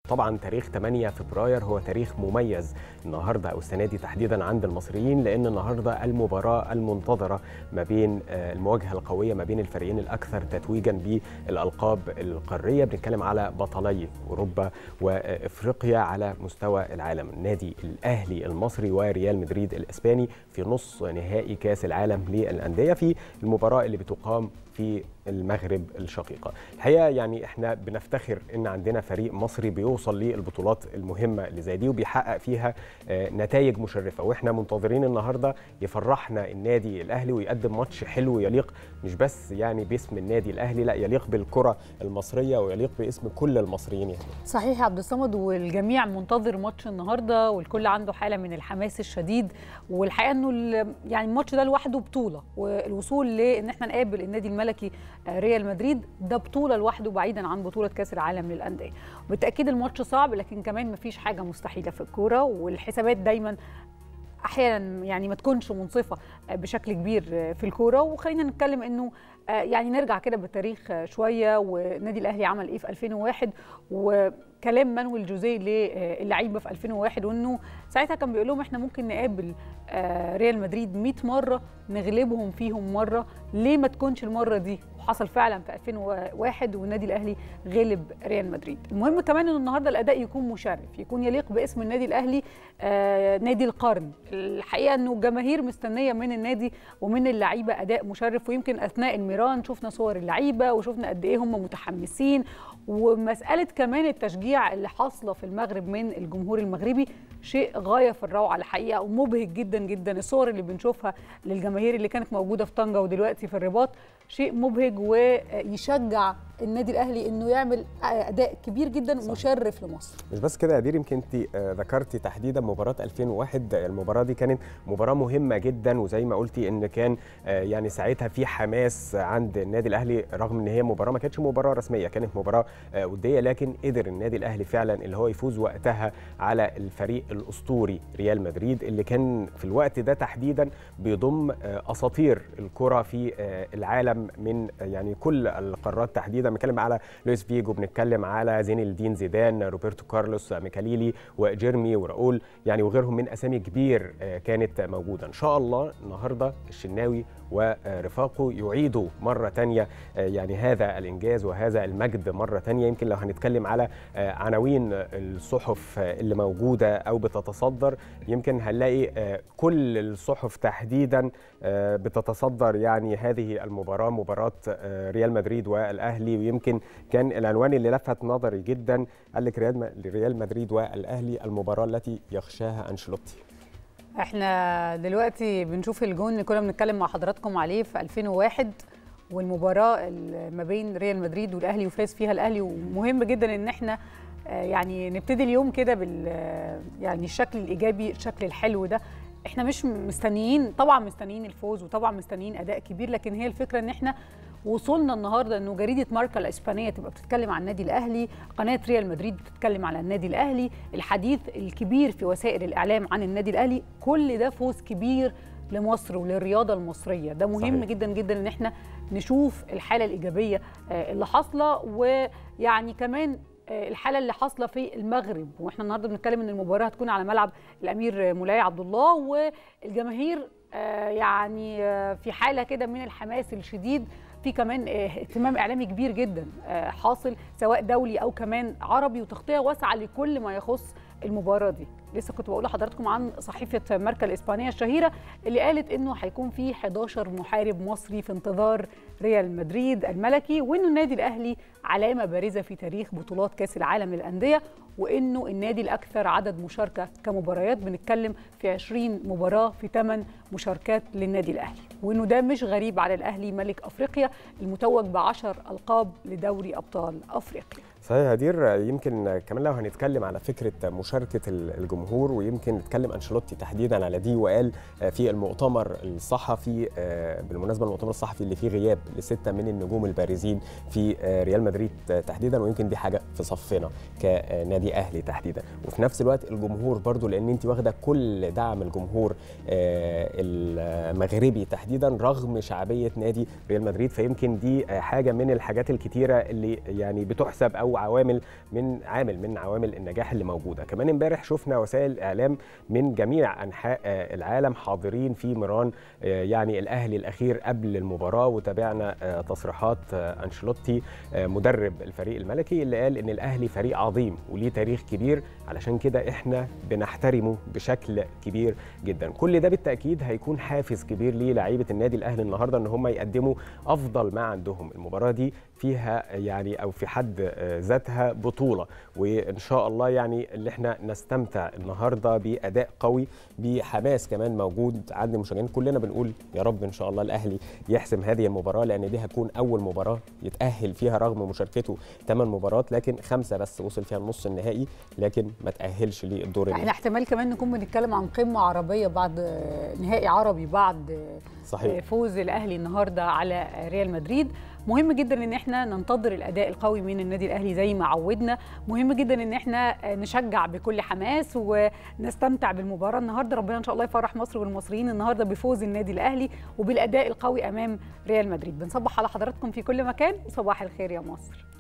طبعا تاريخ 8 فبراير هو تاريخ مميز النهارده او السنه دي تحديدا عند المصريين لان النهارده المباراه المنتظره ما بين المواجهه القويه ما بين الفريقين الاكثر تتويجا بالالقاب القاريه بنتكلم على بطلي اوروبا وافريقيا على مستوى العالم النادي الاهلي المصري وريال مدريد الاسباني في نص نهائي كاس العالم للانديه في المباراه اللي بتقام في المغرب الشقيقة الحقيقة يعني احنا بنفتخر ان عندنا فريق مصري بيوصل للبطولات المهمة اللي زي دي وبيحقق فيها نتائج مشرفة واحنا منتظرين النهاردة يفرحنا النادي الاهلي ويقدم ماتش حلو يليق مش بس يعني باسم النادي الاهلي لا يليق بالكرة المصرية ويليق باسم كل المصريين يعني. صحيح يا عبد الصمد والجميع منتظر ماتش النهارده والكل عنده حالة من الحماس الشديد والحقيقة انه يعني الماتش ده لوحده بطولة والوصول لان احنا نقابل النادي الملكي ريال مدريد ده بطوله لوحده بعيدا عن بطوله كاس العالم للانديه بالتاكيد الماتش صعب لكن كمان مفيش حاجه مستحيله في الكوره والحسابات دايما احيانا يعني ما تكونش منصفه بشكل كبير في الكوره وخلينا نتكلم انه يعني نرجع كده بالتاريخ شويه والنادي الاهلي عمل ايه في 2001 وكلام مانويل جوزيه للعيبه في 2001 وانه ساعتها كان بيقول لهم احنا ممكن نقابل ريال مدريد 100 مره نغلبهم فيهم مره ليه ما تكونش المره دي وحصل فعلا في 2001 والنادي الاهلي غلب ريال مدريد المهم كمان ان النهارده الاداء يكون مشرف يكون يليق باسم النادي الاهلي آه نادي القرن الحقيقه انه الجماهير مستنيه من النادي ومن اللعيبه اداء مشرف ويمكن اثناء الميران شفنا صور اللعيبه وشفنا قد ايه هم متحمسين ومساله كمان التشجيع اللي حاصله في المغرب من الجمهور المغربي شيء غايه في الروعه الحقيقه ومبهج جدا جدا الصور اللي بنشوفها للجماهير اللي كانت موجوده في طنجه ودلوقتي في الرباط شيء مبهج ويشجع النادي الاهلي انه يعمل اداء كبير جدا صح. مشرف لمصر مش بس كده يا دير يمكن انت ذكرتي تحديدا مباراه 2001 المباراه دي كانت مباراه مهمه جدا وزي ما قلتي ان كان يعني ساعتها في حماس عند النادي الاهلي رغم ان هي مباراه ما كانتش مباراه رسميه كانت مباراه وديه لكن قدر النادي الاهلي فعلا اللي هو يفوز وقتها على الفريق الاسطوري ريال مدريد اللي كان في الوقت ده تحديدا بيضم اساطير الكره في العالم من يعني كل القارات تحديدا بنتكلم على لويس فيجو بنتكلم على زين الدين زيدان روبرتو كارلوس ميكاليلي وجيرمي وراؤول يعني وغيرهم من اسامي كبير كانت موجوده ان شاء الله النهارده الشناوي ورفاقه يعيدوا مرة تانية يعني هذا الإنجاز وهذا المجد مرة تانية يمكن لو هنتكلم على عناوين الصحف اللي موجودة أو بتتصدر يمكن هنلاقي كل الصحف تحديدا بتتصدر يعني هذه المباراة مباراة ريال مدريد والأهلي ويمكن كان العنوان اللي لفت نظري جدا قال لك ريال مدريد والأهلي المباراة التي يخشاها أنشيلوتي احنا دلوقتي بنشوف الجون اللي كنا بنتكلم مع حضراتكم عليه في 2001 والمباراه ما بين ريال مدريد والاهلي وفاز فيها الاهلي ومهم جدا ان احنا يعني نبتدي اليوم كده بال يعني الشكل الايجابي الشكل الحلو ده احنا مش مستنيين طبعا مستنيين الفوز وطبعا مستنيين اداء كبير لكن هي الفكره ان احنا وصلنا النهارده انه جريده ماركا الاسبانيه تبقى بتتكلم عن النادي الاهلي، قناه ريال مدريد بتتكلم على النادي الاهلي، الحديث الكبير في وسائل الاعلام عن النادي الاهلي، كل ده فوز كبير لمصر وللرياضه المصريه، ده مهم صحيح. جدا جدا ان احنا نشوف الحاله الايجابيه اللي حاصله ويعني كمان الحاله اللي حاصله في المغرب واحنا النهارده بنتكلم ان المباراه هتكون على ملعب الامير مولاي عبد الله والجماهير يعني في حاله كده من الحماس الشديد في كمان اهتمام اعلامي كبير جدا حاصل سواء دولي او كمان عربي وتغطيه واسعه لكل ما يخص المباراه دي لسه كنت بقول لحضراتكم عن صحيفه ماركا الاسبانيه الشهيره اللي قالت انه هيكون في 11 محارب مصري في انتظار ريال مدريد الملكي وانه النادي الاهلي علامه بارزه في تاريخ بطولات كاس العالم للانديه وانه النادي الاكثر عدد مشاركه كمباريات بنتكلم في 20 مباراه في 8 مشاركات للنادي الاهلي وانه ده مش غريب على الاهلي ملك افريقيا المتوج ب 10 القاب لدوري ابطال افريقيا صحيح هدير يمكن كمان لو هنتكلم على فكره مشاركه الجمهور ويمكن نتكلم انشيلوتي تحديدا على دي وقال في المؤتمر الصحفي بالمناسبه المؤتمر الصحفي اللي فيه غياب لسته من النجوم البارزين في ريال مدريد تحديدا ويمكن دي حاجه في صفنا كنادي اهلي تحديدا وفي نفس الوقت الجمهور برضو لان انت واخده كل دعم الجمهور المغربي تحديدا رغم شعبيه نادي ريال مدريد فيمكن دي حاجه من الحاجات الكتيره اللي يعني بتحسب او او عوامل من عامل من عوامل النجاح اللي موجوده كمان امبارح شفنا وسائل الاعلام من جميع انحاء العالم حاضرين في ميران يعني الاهلي الاخير قبل المباراه وتابعنا تصريحات انشيلوتي مدرب الفريق الملكي اللي قال ان الاهلي فريق عظيم وليه تاريخ كبير علشان كده احنا بنحترمه بشكل كبير جدا كل ده بالتاكيد هيكون حافز كبير للاعيبه النادي الاهلي النهارده ان هم يقدموا افضل ما عندهم المباراه دي فيها يعني او في حد ذاتها بطوله وان شاء الله يعني اللي احنا نستمتع النهارده باداء قوي بحماس كمان موجود عند المشجعين كلنا بنقول يا رب ان شاء الله الاهلي يحسم هذه المباراه لان دي هتكون اول مباراه يتاهل فيها رغم مشاركته ثمان مباريات لكن خمسه بس وصل فيها النص النهائي لكن ما تاهلش للدور النهائي احنا احتمال كمان نكون بنتكلم عن قمه عربيه بعد نهائي عربي بعد صحيح. فوز الاهلي النهارده على ريال مدريد مهم جدا ان احنا ننتظر الاداء القوي من النادي الاهلي زي ما عودنا مهم جدا ان احنا نشجع بكل حماس ونستمتع بالمباراه النهارده ربنا ان شاء الله يفرح مصر والمصريين النهارده بفوز النادي الاهلي وبالاداء القوي امام ريال مدريد بنصبح على حضراتكم في كل مكان وصباح الخير يا مصر